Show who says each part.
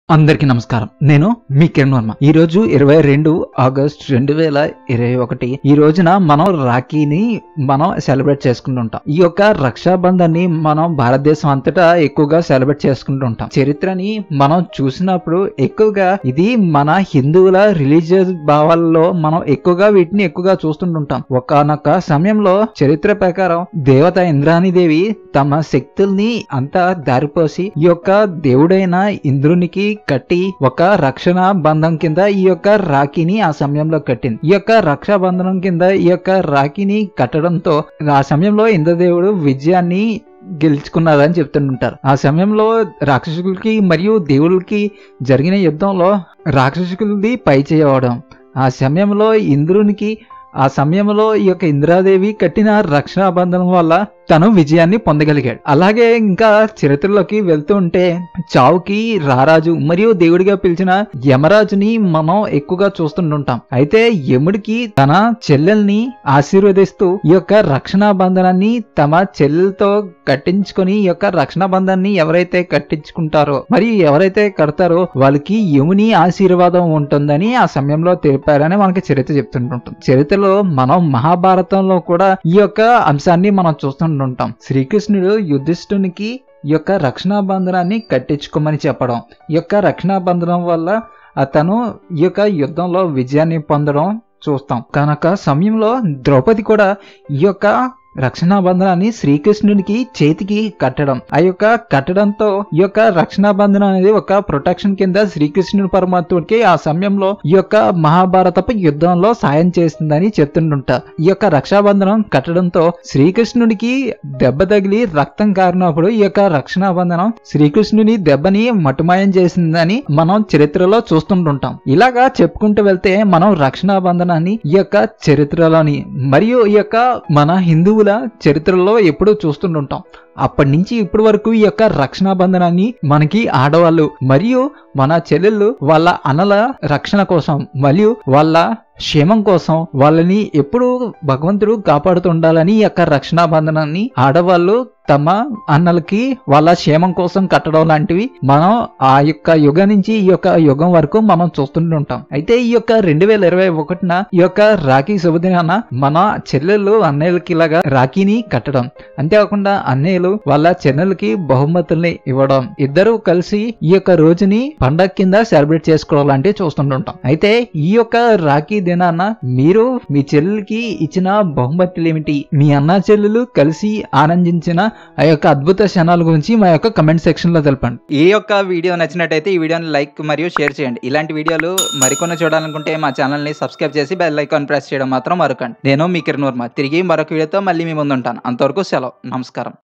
Speaker 1: అందరికీ నమస్కారం నేను మీ కిరణ్ వర్మ ఈ రోజు ఇరవై రెండు ఆగస్ట్ రెండు వేల ఇరవై ఒకటి ఈ రోజున మనం రాఖీని మనం సెలబ్రేట్ చేసుకుంటుంటాం ఈ యొక్క రక్షాబంధాన్ని మనం భారతదేశం అంతటా ఎక్కువగా సెలబ్రేట్ చేసుకుంటుంటాం చరిత్రని మనం చూసినప్పుడు ఎక్కువగా ఇది మన హిందువుల రిలీజియస్ భావాల్లో మనం ఎక్కువగా వీటిని ఎక్కువగా చూస్తుంటుంటాం ఒకనొక సమయంలో చరిత్ర ప్రకారం దేవత ఇంద్రాణిదేవి తమ శక్తుల్ని అంతా దారిపోసి ఈ యొక్క దేవుడైన ఇంద్రునికి కట్టి ఒక రక్షణ బంధం కింద ఈ యొక్క రాఖీని ఆ సమయంలో కట్టింది ఈ యొక్క రక్షాబంధనం కింద ఈ యొక్క రాఖీని కట్టడంతో ఆ సమయంలో ఇంద్రదేవుడు విజయాన్ని గెలుచుకున్నారని చెప్తుంటారు ఆ సమయంలో రాక్షసులకి మరియు దేవుళ్ళకి జరిగిన యుద్ధంలో రాక్షసులది పై చేయవడం ఆ సమయంలో ఇంద్రునికి ఆ సమయంలో ఈ యొక్క ఇంద్రాదేవి కట్టిన రక్షణ బంధనం వల్ల తను విజయాన్ని పొందగలిగాడు అలాగే ఇంకా చరిత్రలోకి వెళ్తూ ఉంటే చావుకి రారాజు మరియు దేవుడిగా పిలిచిన యమరాజుని మనం ఎక్కువగా చూస్తుంటుంటాం అయితే యముడికి తన చెల్లెల్ని ఆశీర్వదిస్తూ ఈ యొక్క రక్షణ బంధనాన్ని తమ చెల్లెలతో కట్టించుకొని ఈ యొక్క రక్షణ బంధాన్ని ఎవరైతే కట్టించుకుంటారో మరియు ఎవరైతే కడతారో వాళ్ళకి యముని ఆశీర్వాదం ఉంటుందని ఆ సమయంలో తెలిపారని మనకి చరిత్ర చెప్తుంటుంటాం చరిత్రలో మనం మహాభారతంలో కూడా ఈ యొక్క అంశాన్ని మనం చూస్తుంటుంటాం శ్రీకృష్ణుడు యుధిష్ఠునికి ఈ యొక్క రక్షణ బంధనాన్ని కట్టించుకోమని చెప్పడం ఈ యొక్క రక్షణ బంధనం వల్ల అతను ఈ యొక్క యుద్ధంలో విజయాన్ని పొందడం చూస్తాం కనుక సమయంలో ద్రౌపది కూడా ఈ యొక్క రక్షణ బంధనాన్ని శ్రీకృష్ణునికి చేతికి కట్టడం ఆ యొక్క కట్టడంతో ఈ యొక్క రక్షణ బంధనం అనేది ఒక ప్రొటెక్షన్ కింద శ్రీకృష్ణుడి పరమాత్ముడికి ఆ సమయంలో ఈ యొక్క మహాభారతపు యుద్ధంలో సాయం చేస్తుందని చెప్తుంటుంటా ఈ యొక్క రక్షాబంధనం కట్టడంతో శ్రీకృష్ణుడికి దెబ్బ తగిలి రక్తం కారినప్పుడు ఈ యొక్క రక్షణ బంధనం శ్రీకృష్ణుని దెబ్బని మటుమాయం చేసిందని మనం చరిత్రలో చూస్తుంటుంటాం ఇలాగా చెప్పుకుంటూ వెళ్తే మనం రక్షణ బంధనాన్ని ఈ యొక్క చరిత్రలోని మరియు ఈ యొక్క మన హిందువుల చరిత్రలో ఎప్పుడూ చూస్తుంటుంటాం అప్పటి నుంచి ఇప్పటి వరకు ఈ యొక్క రక్షణ బంధనాన్ని మనకి ఆడవాళ్ళు మరియు మన చెల్లెళ్ళు వాళ్ళ అనల రక్షణ కోసం మరియు వాళ్ళ క్షేమం కోసం వాళ్ళని ఎప్పుడు భగవంతుడు కాపాడుతుండాలని ఈ యొక్క రక్షణ బంధనాన్ని ఆడవాళ్ళు తమ అన్నలకి వాళ్ళ క్షేమం కోసం కట్టడం లాంటివి మనం ఆ యొక్క యుగం నుంచి ఈ యొక్క యుగం వరకు మనం చూస్తుంటుంటాం అయితే ఈ యొక్క రెండు వేల ఇరవై ఒకటిన ఈ యొక్క రాఖీ శుభదినాన మన చెల్లెళ్ళు అన్నయ్యలకి ఇలాగా రాఖీని కట్టడం అంతేకాకుండా అన్నయ్యలు వాళ్ళ చెల్లెలకి బహుమతుల్ని ఇవ్వడం ఇద్దరు కలిసి ఈ యొక్క రోజుని పండగ కింద సెలబ్రేట్ చేసుకోవడం లాంటివి చూస్తుంటుంటాం అయితే ఈ యొక్క రాఖీ దినాన మీరు మీ చెల్లెలకి ఇచ్చిన బహుమతులు ఏమిటి మీ అన్న చెల్లెలు కలిసి ఆనందించిన ఆ యొక్క అద్భుత క్షణాల గురించి మా యొక్క కమెంట్ సెక్షన్ లో తెలపండి
Speaker 2: ఈ యొక్క వీడియో నచ్చినట్టయితే ఈ వీడియోని లైక్ మరియు షేర్ చేయండి ఇలాంటి వీడియోలు మరికొన్ని చూడాలనుకుంటే మా ఛానల్ని సబ్స్క్రైబ్ చేసి బెల్ ఐకాన్ ప్రెస్ చేయడం మాత్రం మరొకండి నేను మీ కిరణ్ వర్మ తిరిగి మరొక వీడియోతో మళ్ళీ మీ ముందు ఉంటాను అంతవరకు సెలవు నమస్కారం